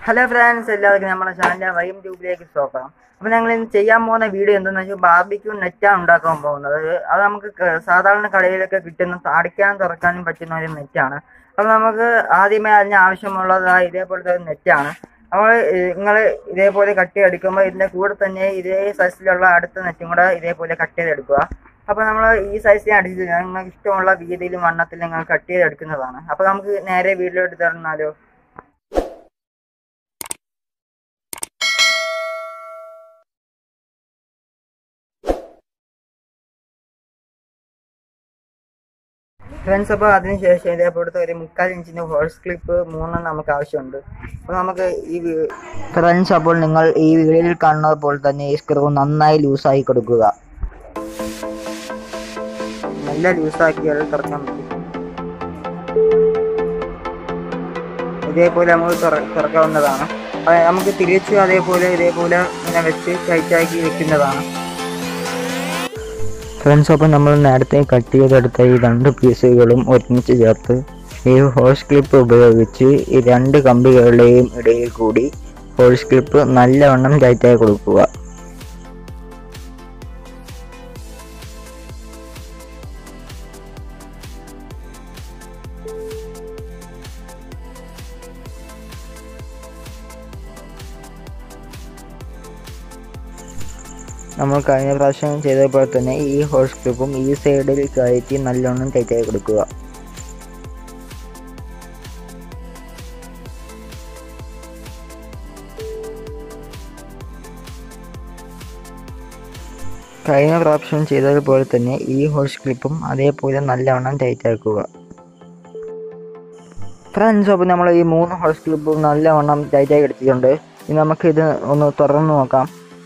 hello friends എല്ലാവർക്കും നമ്മുടെ ചാനലിലെ വൈം ട്യൂബിലേക്ക് സ്വാഗതം അപ്പോൾ ഞങ്ങൾ ഇന്ന് ചെയ്യാൻ പോകുന്ന വീഡിയോ എന്താണെന്ന് വെച്ചാൽ ബാർബിക്യൂ നെറ്റാണ് ഉണ്ടാക്കാൻ പോകുന്നത് അത് നമുക്ക് ക- സാധാരണ കടയിലൊക്കെ കിട്ടുന്ന അടയ്ക്കാനും തുറക്കാനും പറ്റുന്ന ഒരു നെറ്റാണ് അപ്പോൾ നമുക്ക് ആദ്യമേ അതിന് ആവശ്യമുള്ളത് ആ ഇതേപോലത്തെ ഒരു നെറ്റാണ് നമ്മൾ നിങ്ങൾ ഇതേപോലെ കട്ട് ചെയ്തെടുക്കുമ്പോൾ ഇതിൻ്റെ കൂടെ തന്നെ ഇതേ സൈസിലുള്ള അടുത്ത നെറ്റും കൂടെ ഇതേപോലെ കട്ട് ചെയ്തെടുക്കുക അപ്പോൾ നമ്മൾ ഈ സൈസിനെ അടിച്ച് നിങ്ങൾക്ക് ഇഷ്ടമുള്ള രീതിയിലും വണ്ണത്തിലും നിങ്ങൾ കട്ട് ചെയ്തെടുക്കുന്നതാണ് അപ്പോൾ നമുക്ക് നേരെ വീട്ടിലോട്ട് തന്നാലോ ഫ്രണ്ട്സ് അപ്പോൾ അതിനുശേഷം ഇതേപോലത്തെ ഒരു മുക്കാൽ ഇഞ്ചിൻ്റെ ഹോഴ്സ് ക്ലിപ്പ് മൂന്നെണ്ണം നമുക്ക് ആവശ്യമുണ്ട് അപ്പോൾ നമുക്ക് ഈ ഫ്രണ്ട്സ് അപ്പോൾ നിങ്ങൾ ഈ വീഡിയോയിൽ കാണുന്നത് പോലെ തന്നെ ഈ സ്ക്രൂ നന്നായി ലൂസായി കൊടുക്കുക നല്ല ലൂസാക്കിയാൽ തുറക്കാൻ പറ്റും ഇതേപോലെ നമുക്ക് തുറ- തുറക്കാവുന്നതാണ് അപ്പോൾ നമുക്ക് തിരിച്ച് അതേപോലെ ഇതേപോലെ ഇങ്ങനെ വെച്ച് ടൈറ്റാക്കി വെക്കുന്നതാണ് ഫ്രണ്ട്സ് അപ്പോൾ നമ്മൾ നേരത്തെ കട്ട് ചെയ്തെടുത്ത ഈ രണ്ട് പീസുകളും ഒരുമിച്ച് ചേർത്ത് ഈ ഹോഴ്സ് ക്ലിപ്പ് ഉപയോഗിച്ച് ഈ രണ്ട് കമ്പികളുടെയും ഇടയിൽ കൂടി ഹോഴ്സ് ക്ലിപ്പ് നല്ലവണ്ണം ടൈറ്റായി കൊടുക്കുക നമ്മൾ കഴിഞ്ഞ പ്രാവശ്യം ചെയ്തപ്പോൾ തന്നെ ഈ ഹോഴ്സ് ക്ലിപ്പും ഈ സൈഡിൽ കയറ്റി നല്ലോണം ടൈറ്റായി കൊടുക്കുക കഴിഞ്ഞ പ്രാവശ്യം ചെയ്തതുപോലെ തന്നെ ഈ ഹോഴ്സ് ക്ലിപ്പും അതേപോലെ നല്ലവണ്ണം ടൈറ്റ് ആക്കുക ഫ്രണ്ട്സ് അപ്പോൾ നമ്മൾ ഈ മൂന്ന് ഹോഴ്സ് ക്ലിപ്പും നല്ലവണ്ണം ടൈറ്റായി എടുത്തിട്ടുണ്ട് ഇനി നമുക്കിത് ഒന്ന് തുറന്ന് നോക്കാം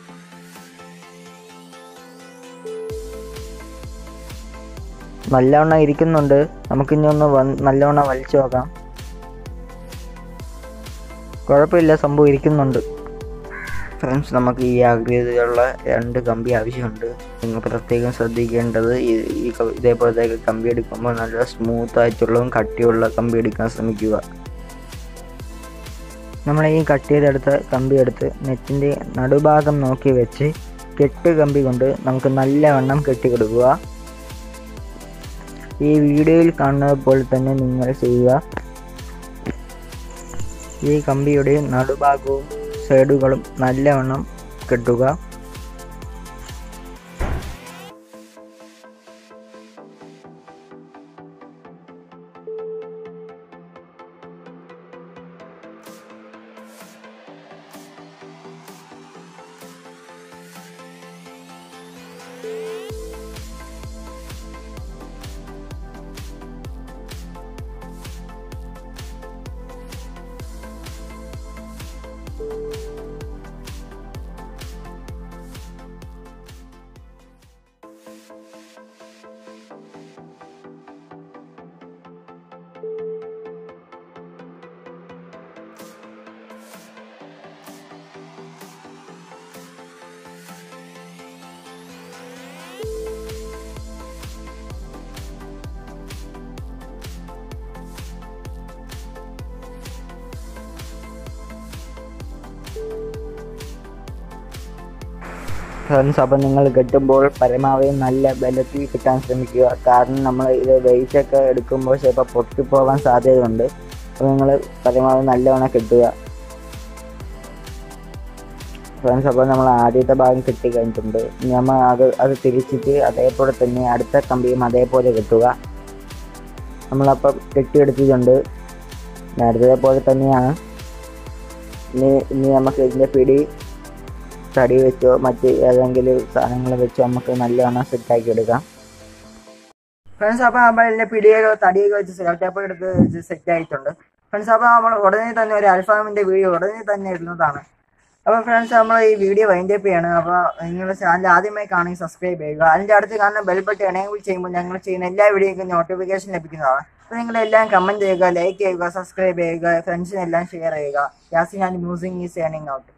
നല്ലവണ്ണം ഇരിക്കുന്നുണ്ട് നമുക്കിനി ഒന്ന് വന്ന് നല്ലവണ്ണം വലിച്ചു നോക്കാം കുഴപ്പമില്ല സംഭവം ഇരിക്കുന്നുണ്ട് ഫ്രണ്ട്സ് നമുക്ക് ഈ ആകൃതിയിലുള്ള രണ്ട് കമ്പി ആവശ്യമുണ്ട് നിങ്ങൾ പ്രത്യേകം ശ്രദ്ധിക്കേണ്ടത് ഈ- ഈ ക- ഇതേപോലത്തെ കമ്പി എടുക്കുമ്പോൾ നല്ല സ്മൂത്ത് ആയിട്ടുള്ളതും കട്ടിയുള്ള കമ്പി എടുക്കാൻ ശ്രമിക്കുക നമ്മൾ ഈ കട്ട് ചെയ്തെടുത്ത കമ്പി എടുത്ത് നെറ്റിൻ്റെ നടുഭാഗം നോക്കി വെച്ച് കെട്ട് കമ്പി കൊണ്ട് നമുക്ക് നല്ലവണ്ണം കെട്ടി കൊടുക്കുക ഈ വീഡിയോയിൽ കാണുന്നത് പോലെ തന്നെ നിങ്ങൾ ചെയ്യുക ഈ കമ്പിയുടെ നടുഭാഗവും സൈഡുകളും നല്ലവണ്ണം കെട്ടുക ഫ്രണ്ട്സ് അപ്പം നിങ്ങൾ കെട്ടുമ്പോൾ പരമാവധി നല്ല ബലത്തിൽ കിട്ടാൻ ശ്രമിക്കുക കാരണം നമ്മൾ ഇത് weight ഒക്കെ എടുക്കുമ്പോൾ ചിലപ്പോൾ പൊട്ടിപ്പോകാൻ സാധ്യതയുണ്ട് അപ്പോൾ നിങ്ങൾ പരമാവധി നല്ലവണ്ണം കെട്ടുക ഫ്രണ്ട്സ് അപ്പോൾ നമ്മൾ ആദ്യത്തെ ഭാഗം കെട്ടി കഴിഞ്ഞിട്ടുണ്ട് ഇനി നമ്മൾ അത് അത് തിരിച്ചിട്ട് അതേപോലെ തന്നെ അടുത്ത കമ്പിയും അതേപോലെ കെട്ടുക നമ്മളപ്പം കെട്ടിയെടുത്തിട്ടുണ്ട് നേരത്തെ പോലെ തന്നെയാണ് ഇനി ഇനി നമുക്ക് ഇതിൻ്റെ പിടി തടി വെച്ചോ മറ്റ് ഏതെങ്കിലും സാധനങ്ങൾ വെച്ചോ നമുക്ക് നല്ലവണ്ണം സെറ്റാക്കി എടുക്കാം ഫ്രണ്ട്സ് അപ്പോൾ നമ്മൾ ഇതിൻ്റെ പിടിയൊക്കെ തടിയൊക്കെ വെച്ച് സെറ്റപ്പ് എടുത്ത് വെച്ച് സെറ്റ് ആയിട്ടുണ്ട് ഫ്രണ്ട്സ് അപ്പോൾ നമ്മൾ ഉടനെ തന്നെ ഒരു അൽഫാമിൻ്റെ വീഡിയോ ഉടനെ തന്നെ ഇടുന്നതാണ് അപ്പോൾ ഫ്രണ്ട്സ് നമ്മൾ ഈ വീഡിയോ വൈൻഡപ്പ് ചെയ്യാണ് അപ്പോൾ നിങ്ങളുടെ ചാനൽ ആദ്യമായി കാണുമെങ്കിൽ സബ്സ്ക്രൈബ് ചെയ്യുക അതിൻ്റെ അടുത്ത് കാണുന്ന ബെൽ ബട്ടൺ എനേബിൾ ചെയ്യുമ്പോൾ ഞങ്ങൾ ചെയ്യുന്ന എല്ലാ വീഡിയോയ്ക്കും നോട്ടിഫിക്കേഷൻ ലഭിക്കുന്നതാണ് അപ്പോൾ നിങ്ങളെല്ലാം കമൻറ്റ് ചെയ്യുക ലൈക്ക് ചെയ്യുക സബ്സ്ക്രൈബ് ചെയ്യുക ഫ്രണ്ട്സിനെല്ലാം ഷെയർ ചെയ്യുക Yasin and music is earning out